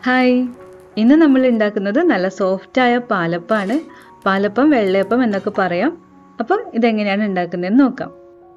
hi ഇന്ന് നമ്മൾ ഉണ്ടാക്കുന്നത് നല്ല സോഫ്റ്റായ പാലപ്പമാണ് പാലപ്പം വെള്ളയപ്പം എന്നൊക്കെ പറയാം അപ്പം ഇതെങ്ങനെയാണ് ഉണ്ടാക്കുന്നതെന്ന് നോക്കാം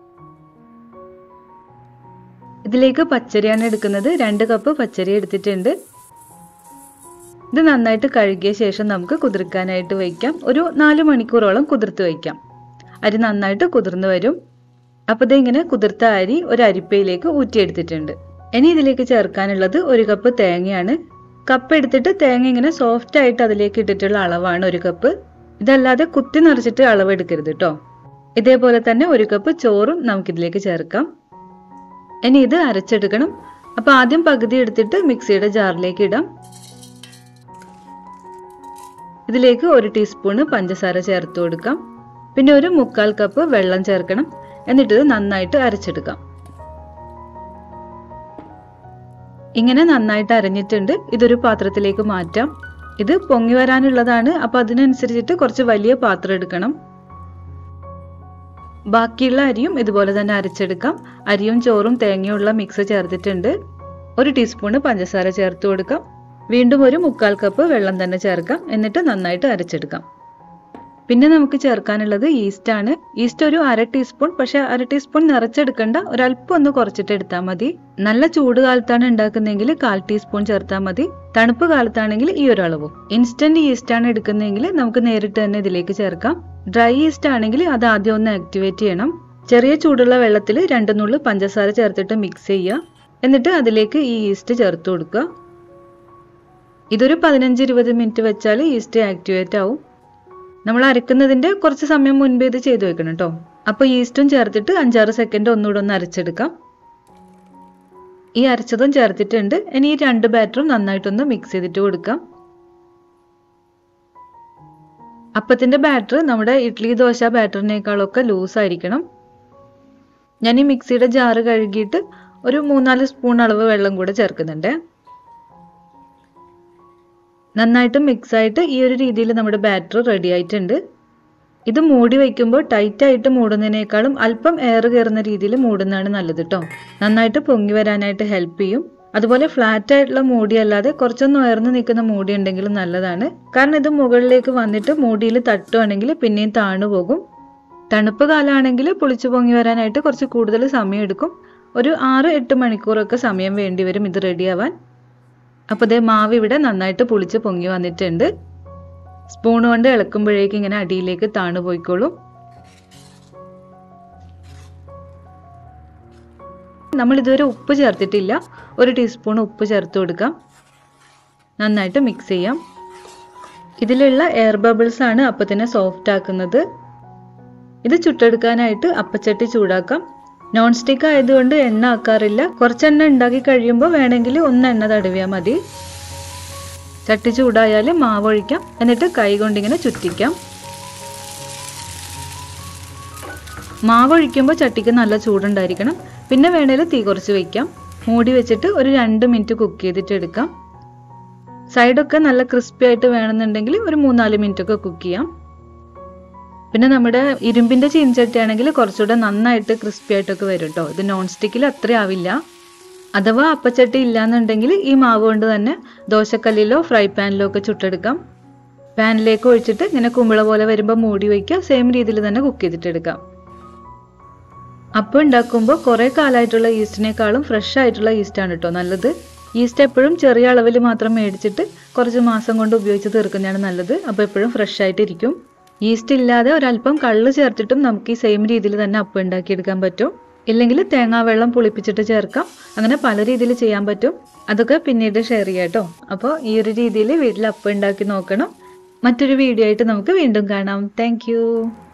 ഇതിലേക്ക് പച്ചരിയാണ് എടുക്കുന്നത് രണ്ട് കപ്പ് പച്ചരി എടുത്തിട്ടുണ്ട് ഇത് നന്നായിട്ട് കഴുകിയ ശേഷം നമുക്ക് കുതിർക്കാനായിട്ട് വയ്ക്കാം ഒരു നാല് മണിക്കൂറോളം കുതിർത്ത് വയ്ക്കാം അരി നന്നായിട്ട് കുതിർന്ന് വരും അപ്പോൾ ഇത് ഇങ്ങനെ കുതിർത്ത അരി ഒരു അരിപ്പയിലേക്ക് ഊറ്റിയെടുത്തിട്ടുണ്ട് ഇനി ഇതിലേക്ക് ചേർക്കാനുള്ളത് ഒരു കപ്പ് തേങ്ങയാണ് കപ്പ് എടുത്തിട്ട് തേങ്ങ ഇങ്ങനെ സോഫ്റ്റ് ആയിട്ട് അതിലേക്ക് ഇട്ടിട്ടുള്ള അളവാണ് ഒരു കപ്പ് ഇതല്ലാതെ കുത്തി നിറച്ചിട്ട് അളവ് എടുക്കരുത് കേട്ടോ ഇതേപോലെ തന്നെ ഒരു കപ്പ് ചോറും നമുക്കിതിലേക്ക് ചേർക്കാം ഇനി ഇത് അരച്ചെടുക്കണം അപ്പോൾ ആദ്യം പകുതി എടുത്തിട്ട് മിക്സിയുടെ ജാറിലേക്ക് ഇടാം ഇതിലേക്ക് ഒരു ടീസ്പൂണ് പഞ്ചസാര ചേർത്ത് കൊടുക്കാം പിന്നെ ഒരു മുക്കാൽ കപ്പ് വെള്ളം ചേർക്കണം എന്നിട്ട് ഇത് നന്നായിട്ട് അരച്ചെടുക്കാം ഇങ്ങനെ നന്നായിട്ട് അരഞ്ഞിട്ടുണ്ട് ഇതൊരു പാത്രത്തിലേക്ക് മാറ്റാം ഇത് പൊങ്ങി വരാനുള്ളതാണ് അപ്പൊ അതിനനുസരിച്ചിട്ട് കുറച്ച് വലിയ പാത്രം എടുക്കണം ബാക്കിയുള്ള അരിയും ഇതുപോലെ തന്നെ അരച്ചെടുക്കാം അരിയും ചോറും തേങ്ങയുള്ള മിക്സ് ചേർത്തിട്ടുണ്ട് ഒരു ടീസ്പൂണ് പഞ്ചസാര ചേർത്ത് കൊടുക്കാം വീണ്ടും ഒരു മുക്കാൽ കപ്പ് വെള്ളം തന്നെ ചേർക്കാം എന്നിട്ട് നന്നായിട്ട് അരച്ചെടുക്കാം പിന്നെ നമുക്ക് ചേർക്കാനുള്ളത് ഈസ്റ്റ് ആണ് ഈസ്റ്റ് ഒരു അര ടീസ്പൂൺ പക്ഷെ അര ടീസ്പൂൺ നിറച്ചെടുക്കണ്ട ഒരല്പം ഒന്ന് കുറച്ചിട്ട് എടുത്താൽ മതി നല്ല ചൂട് കാലത്താണ് ഉണ്ടാക്കുന്നതെങ്കിൽ കാൽ ടീസ്പൂൺ ചേർത്താൽ മതി തണുപ്പ് കാലത്താണെങ്കിൽ ഈ ഒരു അളവും ഇൻസ്റ്റന്റ് ഈസ്റ്റ് ആണ് എടുക്കുന്നതെങ്കിൽ നമുക്ക് നേരിട്ട് തന്നെ ഇതിലേക്ക് ചേർക്കാം ഡ്രൈ ഈസ്റ്റ് ആണെങ്കിൽ അത് ആദ്യം ഒന്ന് ആക്ടിവേറ്റ് ചെയ്യണം ചെറിയ ചൂടുള്ള വെള്ളത്തിൽ രണ്ട് നുള്ളു പഞ്ചസാര ചേർത്തിട്ട് മിക്സ് ചെയ്യുക എന്നിട്ട് അതിലേക്ക് ഈ ഈസ്റ്റ് ചേർത്ത് കൊടുക്കുക ഇതൊരു പതിനഞ്ച് ഇരുപത് മിനിറ്റ് വെച്ചാൽ ഈസ്റ്റ് ആക്ടിവേറ്റ് ആവും നമ്മൾ അരക്കുന്നതിന്റെ കുറച്ച് സമയം മുൻപേ ഇത് ചെയ്തു വെക്കണം കേട്ടോ അപ്പോൾ ഈസ്റ്റും ചേർത്തിട്ട് അഞ്ചാറ് സെക്കൻഡ് ഒന്നുകൂടെ ഒന്ന് അരച്ചെടുക്കാം ഈ അരച്ചതും ചേർത്തിട്ടുണ്ട് ഇനി ഈ രണ്ട് ബാറ്ററും നന്നായിട്ടൊന്ന് മിക്സ് ചെയ്തിട്ട് കൊടുക്കാം അപ്പത്തിന്റെ ബാറ്റർ നമ്മുടെ ഇഡ്ഡലി ദോശ ബാറ്ററിനേക്കാളൊക്കെ ലൂസ് ആയിരിക്കണം ഞാൻ ഈ മിക്സിയുടെ ജാറ് കഴുകിയിട്ട് ഒരു മൂന്നാല് സ്പൂൺ അളവ് വെള്ളം കൂടെ ചേർക്കുന്നുണ്ട് നന്നായിട്ട് മിക്സ് ആയിട്ട് ഈ ഒരു രീതിയിൽ നമ്മുടെ ബാറ്റർ റെഡി ആയിട്ടുണ്ട് ഇത് മൂടി വയ്ക്കുമ്പോൾ ടൈറ്റ് ആയിട്ട് മൂടുന്നതിനേക്കാളും അല്പം എയർ കയറുന്ന രീതിയിൽ മൂടുന്നതാണ് നല്ലത് കേട്ടോ നന്നായിട്ട് പൊങ്ങി വരാനായിട്ട് ഹെൽപ്പ് ചെയ്യും അതുപോലെ ഫ്ലാറ്റ് ആയിട്ടുള്ള മൂടി അല്ലാതെ കുറച്ചൊന്ന് ഉയർന്നു നിൽക്കുന്ന മൂടി ഉണ്ടെങ്കിലും നല്ലതാണ് കാരണം ഇത് മുകളിലേക്ക് വന്നിട്ട് മൂടിയിൽ തട്ടുവാണെങ്കിൽ പിന്നെയും താണു പോകും തണുപ്പ് കാലമാണെങ്കിൽ പുളിച്ചു പൊങ്ങി വരാനായിട്ട് കുറച്ച് കൂടുതൽ സമയം എടുക്കും ഒരു ആറ് എട്ട് മണിക്കൂറൊക്കെ സമയം വേണ്ടി വരും ഇത് റെഡിയാവാൻ അപ്പോൾ ഇതേ മാവ് ഇവിടെ നന്നായിട്ട് പുളിച്ച് പൊങ്ങി വന്നിട്ടുണ്ട് സ്പൂൺ കൊണ്ട് ഇളക്കുമ്പോഴേക്ക് ഇങ്ങനെ അടിയിലേക്ക് താണു പോയിക്കോളും നമ്മൾ ഇതുവരെ ഉപ്പ് ചേർത്തിട്ടില്ല ഒരു ടീസ്പൂൺ ഉപ്പ് ചേർത്ത് കൊടുക്കാം നന്നായിട്ട് മിക്സ് ചെയ്യാം ഇതിലുള്ള എയർ ബബിൾസ് ആണ് അപ്പത്തിനെ സോഫ്റ്റ് ആക്കുന്നത് ഇത് ചുട്ടെടുക്കാനായിട്ട് അപ്പച്ചട്ടി ചൂടാക്കാം നോൺ സ്റ്റിക്ക് ആയതുകൊണ്ട് എണ്ണ ആക്കാറില്ല കുറച്ച് എണ്ണ ഉണ്ടാക്കി കഴിയുമ്പോൾ വേണമെങ്കിൽ ഒന്ന് എണ്ണ തടവിയാൽ മതി ചട്ടി ചൂടായാൽ മാവ് ഒഴിക്കാം എന്നിട്ട് കൈ കൊണ്ടിങ്ങനെ ചുറ്റിക്കാം മാവ് ഒഴിക്കുമ്പോൾ ചട്ടിക്ക് നല്ല ചൂടുണ്ടായിരിക്കണം പിന്നെ വേണേൽ തീ കുറച്ച് വെക്കാം മൂടി വെച്ചിട്ട് ഒരു രണ്ട് മിനിറ്റ് കുക്ക് ചെയ്തിട്ട് എടുക്കാം സൈഡൊക്കെ നല്ല ക്രിസ്പി ആയിട്ട് വേണമെന്നുണ്ടെങ്കിൽ ഒരു മൂന്നാല് മിനിറ്റ് ഒക്കെ കുക്ക് ചെയ്യാം പിന്നെ നമ്മുടെ ഇരുമ്പിന്റെ ചീനച്ചട്ടി ആണെങ്കിൽ കുറച്ചുകൂടെ നന്നായിട്ട് ക്രിസ്പി ആയിട്ടൊക്കെ വരും കേട്ടോ ഇത് നോൺ സ്റ്റിക്കിൽ അത്ര ആവില്ല അഥവാ അപ്പച്ചട്ടി ഇല്ലാന്നുണ്ടെങ്കിൽ ഈ മാവ് കൊണ്ട് തന്നെ ദോശക്കല്ലിലോ ഫ്രൈ പാനിലോ ഒക്കെ ചുട്ടെടുക്കാം പാനിലേക്ക് ഒഴിച്ചിട്ട് ഇങ്ങനെ കുമ്പിള പോലെ വരുമ്പോൾ മൂടി വയ്ക്കുക സെയിം രീതിയിൽ തന്നെ കുക്ക് ചെയ്തിട്ടെടുക്കാം അപ്പം ഉണ്ടാക്കുമ്പോൾ കുറേ കാലമായിട്ടുള്ള ഈസ്റ്റിനേക്കാളും ഫ്രഷ് ആയിട്ടുള്ള ഈസ്റ്റാണ് കേട്ടോ നല്ലത് ഈസ്റ്റ് എപ്പോഴും ചെറിയ അളവിൽ മാത്രം മേടിച്ചിട്ട് കുറച്ച് മാസം കൊണ്ട് ഉപയോഗിച്ച് തീർക്കുന്നതാണ് നല്ലത് അപ്പോൾ എപ്പോഴും ഫ്രഷ് ആയിട്ടിരിക്കും ഈസ്റ്റ് ഇല്ലാതെ ഒരല്പം കള്ള് ചേർത്തിട്ടും നമുക്ക് ഈ സെയിം രീതിയിൽ തന്നെ അപ്പം ഉണ്ടാക്കിയെടുക്കാൻ പറ്റും ഇല്ലെങ്കിൽ തേങ്ങാവെള്ളം പുളിപ്പിച്ചിട്ട് ചേർക്കാം അങ്ങനെ പല രീതിയിൽ ചെയ്യാൻ പറ്റും അതൊക്കെ പിന്നീട് ഷെയർ ചെയ്യാം കേട്ടോ അപ്പോൾ ഈ ഒരു രീതിയിൽ വീട്ടിൽ അപ്പം ഉണ്ടാക്കി നോക്കണം മറ്റൊരു വീഡിയോ ആയിട്ട് നമുക്ക് വീണ്ടും കാണാം താങ്ക്